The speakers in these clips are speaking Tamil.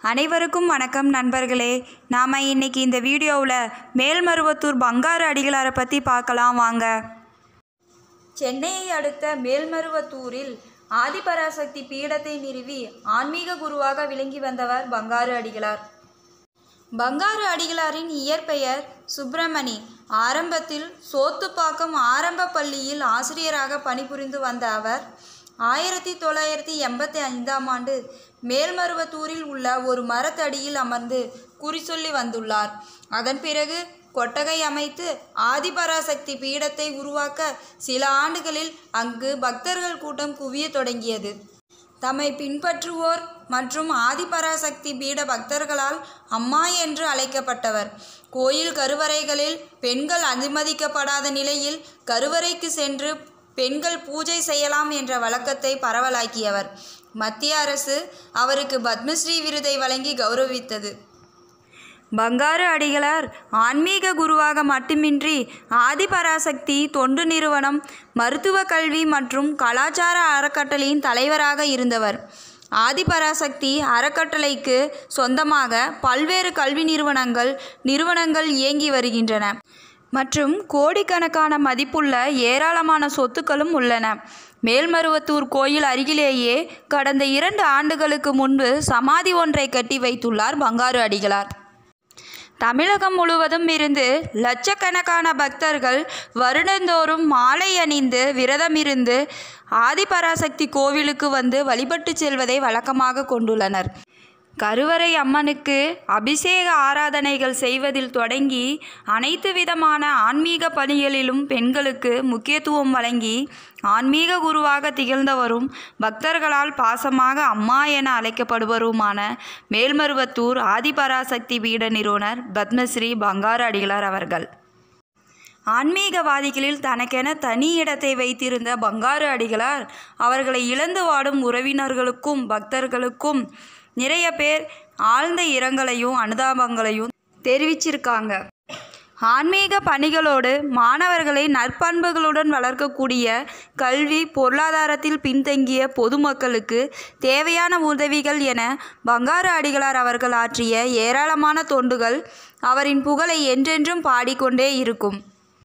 அனைவருக்கும் வணக்கம் நண்பர்களே நாம் இன்னைக்கு இந்த வீடியோவில் மேல்மருவத்தூர் பங்காரு அடிகளாரை பற்றி பார்க்கலாம் வாங்க சென்னையை அடுத்த மேல்மருவத்தூரில் ஆதிபராசக்தி பீடத்தை நிறுவி ஆன்மீக குருவாக விளங்கி வந்தவர் பங்காரு அடிகளார் பங்காரு அடிகளாரின் இயற்பெயர் சுப்பிரமணி ஆரம்பத்தில் சோத்துப்பாக்கம் ஆரம்ப பள்ளியில் ஆசிரியராக பணிபுரிந்து வந்த அவர் ஆயிரத்தி தொள்ளாயிரத்தி எண்பத்தி ஐந்தாம் ஆண்டு மேல்மருவத்தூரில் உள்ள ஒரு மரத்தடியில் அமர்ந்து குறி சொல்லி வந்துள்ளார் அதன் பிறகு கொட்டகை அமைத்து ஆதிபராசக்தி பீடத்தை உருவாக்க சில ஆண்டுகளில் அங்கு பக்தர்கள் கூட்டம் குவியத் தொடங்கியது தம்மை பின்பற்றுவோர் மற்றும் ஆதிபராசக்தி பீட பக்தர்களால் அம்மா என்று அழைக்கப்பட்டவர் கோயில் கருவறைகளில் பெண்கள் அனுமதிக்கப்படாத நிலையில் கருவறைக்கு சென்று பெண்கள் பூஜை செய்யலாம் என்ற வழக்கத்தை பரவலாக்கியவர் மத்திய அரசு அவருக்கு பத்மஸ்ரீ விருதை வழங்கி கௌரவித்தது பங்காரு அடிகளார் ஆன்மீக குருவாக மட்டுமின்றி ஆதிபராசக்தி தொண்டு நிறுவனம் மருத்துவ கல்வி மற்றும் கலாச்சார அறக்கட்டளையின் தலைவராக இருந்தவர் ஆதிபராசக்தி அறக்கட்டளைக்கு சொந்தமாக பல்வேறு கல்வி நிறுவனங்கள் நிறுவனங்கள் இயங்கி வருகின்றன மற்றும் கோடிக்கணக்கான மதிப்புள்ள ஏராளமான சொத்துக்களும் உள்ளன மேல்மருவத்தூர் கோயில் அருகிலேயே கடந்த இரண்டு ஆண்டுகளுக்கு முன்பு சமாதி ஒன்றை கட்டி வைத்துள்ளார் பங்காரு அடிகளார் தமிழகம் முழுவதும் இருந்து லட்சக்கணக்கான பக்தர்கள் வருடந்தோறும் மாலை அணிந்து விரதமிருந்து ஆதிபராசக்தி கோவிலுக்கு வந்து வழிபட்டு செல்வதை வழக்கமாக கொண்டுள்ளனர் கருவறை அம்மனுக்கு அபிஷேக ஆராதனைகள் செய்வதில் தொடங்கி அனைத்து விதமான ஆன்மீக பணிகளிலும் பெண்களுக்கு முக்கியத்துவம் வழங்கி ஆன்மீக குருவாக திகழ்ந்தவரும் பக்தர்களால் பாசமாக அம்மா என அழைக்கப்படுவருமான மேல்மருவத்தூர் ஆதிபராசக்தி பீட நிறுவனர் பத்மஸ்ரீ பங்காரு அடிகளார் அவர்கள் ஆன்மீகவாதிகளில் தனக்கென தனி இடத்தை வைத்திருந்த பங்காரு அடிகளார் அவர்களை இழந்து வாடும் உறவினர்களுக்கும் பக்தர்களுக்கும் நிறைய பேர் ஆழ்ந்த இரங்கலையும் அனுதாபங்களையும் தெரிவிச்சிருக்காங்க ஆன்மீக பணிகளோடு மாணவர்களை நற்பண்புகளுடன் வளர்க்கக்கூடிய கல்வி பொருளாதாரத்தில் பின்தங்கிய பொதுமக்களுக்கு தேவையான உதவிகள் என பங்காரு அடிகளார் அவர்கள் ஆற்றிய ஏராளமான தொண்டுகள் அவரின் புகழை என்றென்றும் பாடிக்கொண்டே இருக்கும்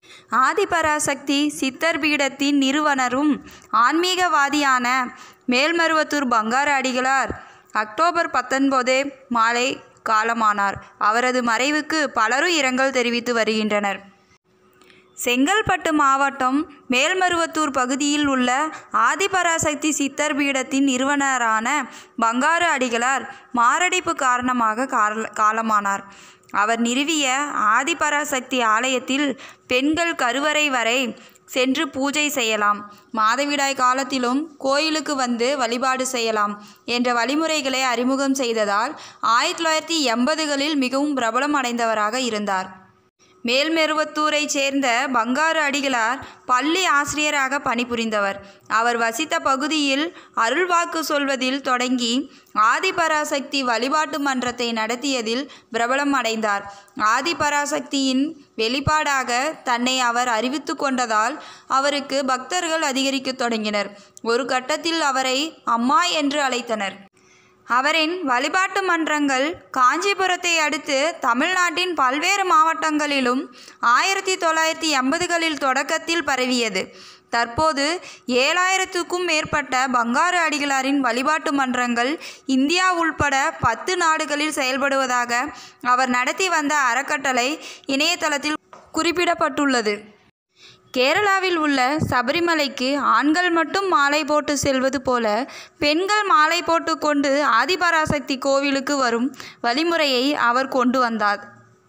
ஆதிபராசக்தி சித்தர் பீடத்தின் நிறுவனரும் ஆன்மீகவாதியான மேல்மருவத்தூர் பங்காரு அடிகளார் அக்டோபர் பத்தொன்பதே மாலை காலமானார் அவரது மறைவுக்கு பலரும் இரங்கல் தெரிவித்து வருகின்றனர் செங்கல்பட்டு மாவட்டம் மேல்மருவத்தூர் பகுதியில் உள்ள ஆதிபராசக்தி சித்தர் பீடத்தின் நிறுவனரான பங்காரு அடிகளார் மாரடைப்பு காரணமாக கால- காலமானார் அவர் நிறுவிய ஆதிபராசக்தி ஆலயத்தில் பெண்கள் கருவறை வரை சென்று பூஜை செய்யலாம் மாதவிடாய் காலத்திலும் கோயிலுக்கு வந்து வழிபாடு செய்யலாம் என்ற வழிமுறைகளை அறிமுகம் செய்ததால் ஆயிரத்தி தொள்ளாயிரத்தி எண்பதுகளில் மிகவும் பிரபலம் அடைந்தவராக இருந்தார் மேல்மெருவத்தூரைச் சேர்ந்த பங்காரு அடிகளார் பள்ளி ஆசிரியராக பணிபுரிந்தவர் அவர் வசித்த பகுதியில் அருள்வாக்கு சொல்வதில் தொடங்கி ஆதிபராசக்தி வழிபாட்டு மன்றத்தை நடத்தியதில் பிரபலம் அடைந்தார் ஆதிபராசக்தியின் வெளிப்பாடாக தன்னை அவர் அறிவித்து கொண்டதால் அவருக்கு பக்தர்கள் அதிகரிக்கத் தொடங்கினர் ஒரு கட்டத்தில் அவரை அம்மா என்று அழைத்தனர் அவரின் வழிபாட்டு மன்றங்கள் காஞ்சிபுரத்தை அடுத்து தமிழ்நாட்டின் பல்வேறு மாவட்டங்களிலும் ஆயிரத்தி தொள்ளாயிரத்தி எண்பதுகளில் தொடக்கத்தில் பரவியது தற்போது ஏழாயிரத்துக்கும் மேற்பட்ட பங்காரு அடிகளாரின் வழிபாட்டு மன்றங்கள் இந்தியா உள்பட பத்து நாடுகளில் செயல்படுவதாக அவர் நடத்தி வந்த அறக்கட்டளை இணையதளத்தில் குறிப்பிடப்பட்டுள்ளது கேரளாவில் உள்ள சபரிமலைக்கு ஆண்கள் மட்டும் மாலை போட்டு செல்வது போல பெண்கள் மாலை போட்டு கொண்டு ஆதிபராசக்தி கோவிலுக்கு வரும் வழிமுறையை அவர் கொண்டு வந்தார்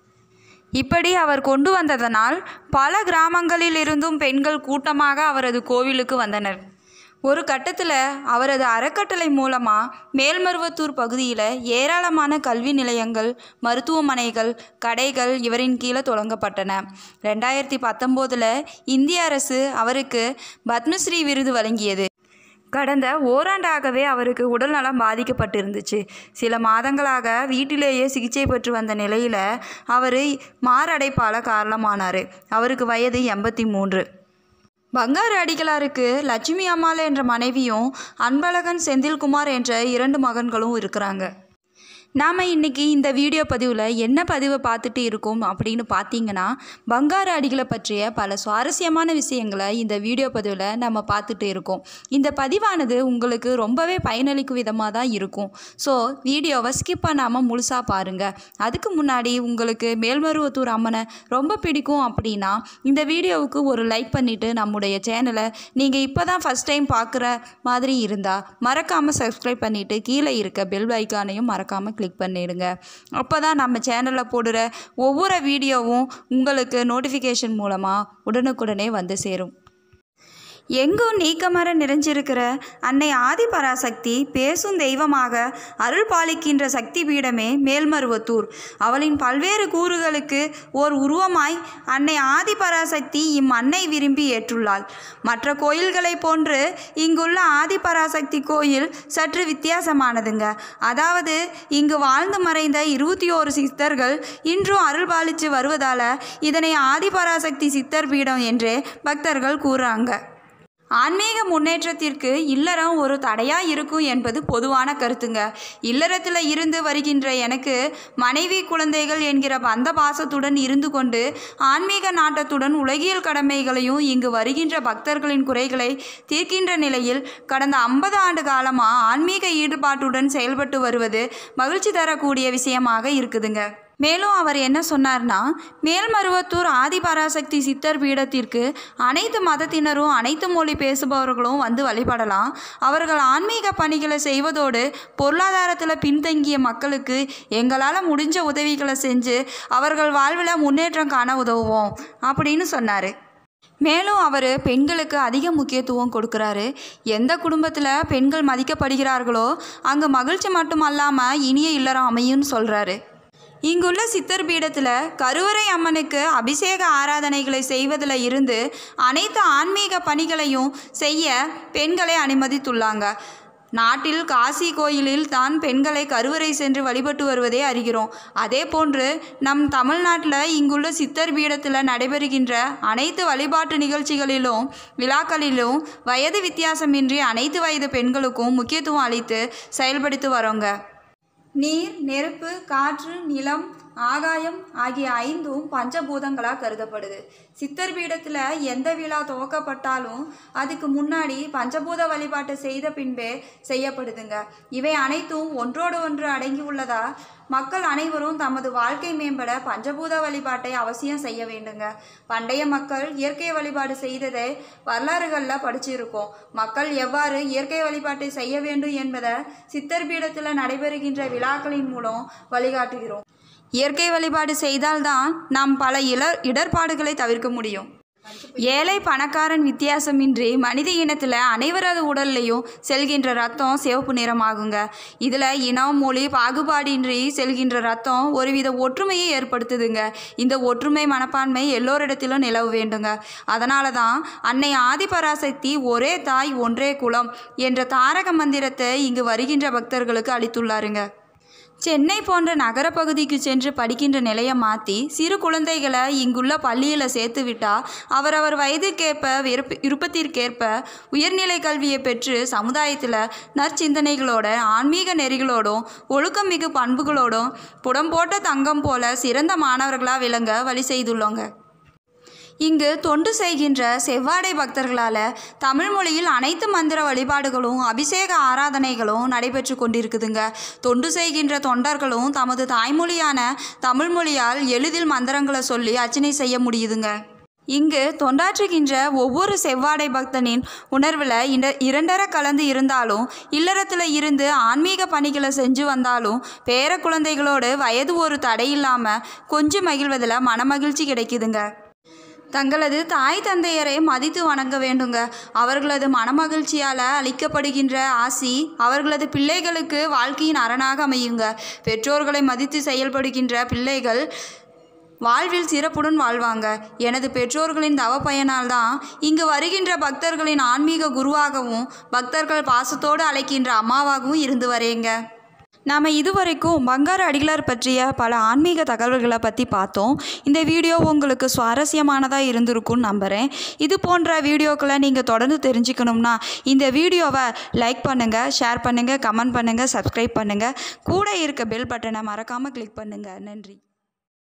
இப்படி அவர் கொண்டு வந்ததனால் பல கிராமங்களில் இருந்தும் பெண்கள் கூட்டமாக அவரது கோவிலுக்கு வந்தனர் ஒரு கட்டத்தில் அவரது அறக்கட்டளை மூலமாக மேல்மருவத்தூர் பகுதியில் ஏராளமான கல்வி நிலையங்கள் மருத்துவமனைகள் கடைகள் இவரின் கீழே தொடங்கப்பட்டன ரெண்டாயிரத்தி பத்தொம்போதில் இந்திய அரசு அவருக்கு பத்மஸ்ரீ விருது வழங்கியது கடந்த ஓராண்டாகவே அவருக்கு உடல்நலம் பாதிக்கப்பட்டிருந்துச்சு சில மாதங்களாக வீட்டிலேயே சிகிச்சை பெற்று வந்த நிலையில் அவர் மாரடைப்பால் காரணமானார் அவருக்கு வயது எண்பத்தி மூன்று பங்காரு அடிகளாருக்கு லட்சுமி அம்மாள் என்ற மனைவியும் அன்பழகன் செந்தில்குமார் என்ற இரண்டு மகன்களும் இருக்கிறாங்க நாம் இன்றைக்கி இந்த வீடியோ பதிவில் என்ன பதிவை பார்த்துட்டு இருக்கோம் அப்படின்னு பார்த்தீங்கன்னா பங்காரு அடிகளை பற்றிய பல சுவாரஸ்யமான விஷயங்களை இந்த வீடியோ பதிவில் நம்ம பார்த்துட்டு இருக்கோம் இந்த பதிவானது உங்களுக்கு ரொம்பவே பயனளிக்கும் விதமாக தான் இருக்கும் ஸோ வீடியோவை ஸ்கிப் பண்ணாமல் முழுசாக பாருங்கள் அதுக்கு முன்னாடி உங்களுக்கு மேல்மருவத்தூர் அம்மனை ரொம்ப பிடிக்கும் அப்படின்னா இந்த வீடியோவுக்கு ஒரு லைக் பண்ணிவிட்டு நம்முடைய சேனலை நீங்கள் இப்போ தான் ஃபஸ்ட் டைம் பார்க்குற மாதிரி இருந்தால் மறக்காமல் சப்ஸ்கிரைப் பண்ணிவிட்டு கீழே இருக்க பெல் ஐக்கானையும் மறக்காமல் கிளிக் பண்ணிடுங்க அப்போ தான் நம்ம சேனலில் போடுற ஒவ்வொரு வீடியோவும் உங்களுக்கு நோட்டிஃபிகேஷன் மூலமாக உடனுக்குடனே வந்து சேரும் எங்கும் நீக்கமர நிறைஞ்சிருக்கிற அன்னை ஆதிபராசக்தி பேசும் தெய்வமாக அருள் பாலிக்கின்ற சக்தி பீடமே மேல்மருவத்தூர் அவளின் பல்வேறு கூறுகளுக்கு ஓர் உருவமாய் அன்னை ஆதிபராசக்தி இம்மண்ணை விரும்பி ஏற்றுள்ளாள் மற்ற கோயில்களைப் போன்று இங்குள்ள ஆதிபராசக்தி கோயில் சற்று வித்தியாசமானதுங்க அதாவது இங்கு வாழ்ந்து மறைந்த இருபத்தி ஓரு சித்தர்கள் இன்றும் அருள் பாலித்து வருவதால் இதனை ஆதிபராசக்தி சித்தர் பீடம் என்றே பக்தர்கள் கூறுறாங்க ஆன்மீக முன்னேற்றத்திற்கு இல்லறம் ஒரு தடையாக இருக்கும் என்பது பொதுவான கருத்துங்க இல்லறத்தில் இருந்து வருகின்ற எனக்கு மனைவி குழந்தைகள் என்கிற பந்த பாசத்துடன் இருந்து கொண்டு ஆன்மீக நாட்டத்துடன் உலகியல் கடமைகளையும் இங்கு வருகின்ற பக்தர்களின் குறைகளை தீர்க்கின்ற நிலையில் கடந்த ஐம்பது ஆண்டு காலமாக ஆன்மீக ஈடுபாட்டுடன் செயல்பட்டு வருவது மகிழ்ச்சி தரக்கூடிய விஷயமாக இருக்குதுங்க மேலும் அவர் என்ன சொன்னார்னா மேல்மருவத்தூர் ஆதிபராசக்தி சித்தர் பீடத்திற்கு அனைத்து மதத்தினரும் அனைத்து மொழி பேசுபவர்களும் வந்து வழிபடலாம் அவர்கள் ஆன்மீக பணிகளை செய்வதோடு பொருளாதாரத்தில் பின்தங்கிய மக்களுக்கு எங்களால் முடிஞ்ச உதவிகளை செஞ்சு அவர்கள் வாழ்வில் முன்னேற்றம் காண உதவுவோம் அப்படின்னு சொன்னார் மேலும் அவர் பெண்களுக்கு அதிக முக்கியத்துவம் கொடுக்குறாரு எந்த குடும்பத்தில் பெண்கள் மதிக்கப்படுகிறார்களோ அங்கே மகிழ்ச்சி மட்டுமல்லாமல் இனிய இல்லறம் அமையும்னு சொல்கிறாரு இங்குள்ள சித்தர் பீடத்தில் கருவறை அம்மனுக்கு அபிஷேக ஆராதனைகளை செய்வதில் இருந்து அனைத்து ஆன்மீக பணிகளையும் செய்ய பெண்களை அனுமதித்துள்ளாங்க நாட்டில் காசி கோயிலில் தான் பெண்களை கருவறை சென்று வழிபட்டு வருவதை அறிகிறோம் அதே போன்று நம் தமிழ்நாட்டில் இங்குள்ள சித்தர் பீடத்தில் நடைபெறுகின்ற அனைத்து வழிபாட்டு நிகழ்ச்சிகளிலும் விழாக்களிலும் வயது வித்தியாசமின்றி அனைத்து வயது பெண்களுக்கும் முக்கியத்துவம் அளித்து செயல்படுத்தி வரோங்க நீர் நெருப்பு காற்று நிலம் ஆகாயம் ஆகிய ஐந்தும் பஞ்சபூதங்களாக கருதப்படுது சித்தர் பீடத்தில் எந்த விழா துவக்கப்பட்டாலும் அதுக்கு முன்னாடி பஞ்சபூத வழிபாட்டை செய்த பின்பே செய்யப்படுதுங்க இவை அனைத்தும் ஒன்றோடு ஒன்று அடங்கி உள்ளதா மக்கள் அனைவரும் தமது வாழ்க்கை மேம்பட பஞ்சபூத வழிபாட்டை அவசியம் செய்ய வேண்டுங்க பண்டைய மக்கள் இயற்கை வழிபாடு செய்ததை வரலாறுகளில் படிச்சிருக்கோம் மக்கள் எவ்வாறு இயற்கை வழிபாட்டை செய்ய வேண்டும் என்பதை சித்தர் பீடத்தில் நடைபெறுகின்ற விழாக்களின் மூலம் வழிகாட்டுகிறோம் இயற்கை வழிபாடு செய்தால்தான் நாம் பல இல இடர்பாடுகளை தவிர்க்க முடியும் ஏழை பணக்காரன் வித்தியாசமின்றி மனித இனத்தில் அனைவரது உடல்லையும் செல்கின்ற ரத்தம் சிவப்பு நிறமாகுங்க இதில் இனம் மொழி பாகுபாடின்றி செல்கின்ற ரத்தம் ஒருவித ஒற்றுமையை ஏற்படுத்துதுங்க இந்த ஒற்றுமை மனப்பான்மை எல்லோரிடத்திலும் நிலவ வேண்டுங்க அதனால தான் அன்னை ஆதிபராசக்தி ஒரே தாய் ஒன்றே குலம் என்ற தாரக மந்திரத்தை இங்கு வருகின்ற பக்தர்களுக்கு அளித்துள்ளாருங்க சென்னை போன்ற நகரப்பகுதிக்கு சென்று படிக்கின்ற நிலையை மாற்றி சிறு குழந்தைகளை இங்குள்ள பள்ளியில் சேர்த்து விட்டால் அவரவர் வயதுக்கேற்ப விருப்ப விருப்பத்திற்கேற்ப உயர்நிலை கல்வியை பெற்று சமுதாயத்தில் நற்சிந்தனைகளோட ஆன்மீக நெறிகளோடும் ஒழுக்கமிகு பண்புகளோடும் புடம் போட்ட தங்கம் போல சிறந்த மாணவர்களாக விளங்க வழி செய்துள்ளோங்க இங்கு தொண்டு செய்கின்ற செவ்வாடை பக்தர்களால் தமிழ் மொழியில் அனைத்து மந்திர வழிபாடுகளும் அபிஷேக ஆராதனைகளும் நடைபெற்று கொண்டிருக்குதுங்க தொண்டு செய்கின்ற தொண்டர்களும் தமது தாய்மொழியான தமிழ் மொழியால் எளிதில் மந்திரங்களை சொல்லி அர்ச்சனை செய்ய முடியுதுங்க இங்கு தொண்டாற்றுகின்ற ஒவ்வொரு செவ்வாடை பக்தனின் உணர்வில் இந்த இரண்டர கலந்து இருந்தாலும் இல்லறத்தில் இருந்து ஆன்மீக பணிகளை செஞ்சு வந்தாலும் பேர குழந்தைகளோடு வயது ஒரு தடை இல்லாமல் கொஞ்சம் மகிழ்வதில் மனமகிழ்ச்சி கிடைக்குதுங்க தங்களது தாய் தந்தையரை மதித்து வணங்க வேண்டுங்க அவர்களது மனமகிழ்ச்சியால் அளிக்கப்படுகின்ற ஆசி அவர்களது பிள்ளைகளுக்கு வாழ்க்கையின் அரணாக அமையுங்க பெற்றோர்களை மதித்து செயல்படுகின்ற பிள்ளைகள் வாழ்வில் சிறப்புடன் வாழ்வாங்க எனது பெற்றோர்களின் தவ பயனால் தான் இங்கு வருகின்ற பக்தர்களின் ஆன்மீக குருவாகவும் பக்தர்கள் பாசத்தோடு அழைக்கின்ற அம்மாவாகவும் இருந்து வரேங்க நாம் இதுவரைக்கும் பங்காரு அடிகளார் பற்றிய பல ஆன்மீக தகவல்களை பற்றி பார்த்தோம் இந்த வீடியோ உங்களுக்கு சுவாரஸ்யமானதாக இருந்திருக்கும்னு நம்புகிறேன் இது போன்ற வீடியோக்களை நீங்கள் தொடர்ந்து தெரிஞ்சுக்கணும்னா இந்த வீடியோவை லைக் பண்ணுங்கள் ஷேர் பண்ணுங்கள் கமெண்ட் பண்ணுங்கள் சப்ஸ்கிரைப் பண்ணுங்கள் கூட இருக்க பெல் பட்டனை மறக்காமல் கிளிக் பண்ணுங்கள் நன்றி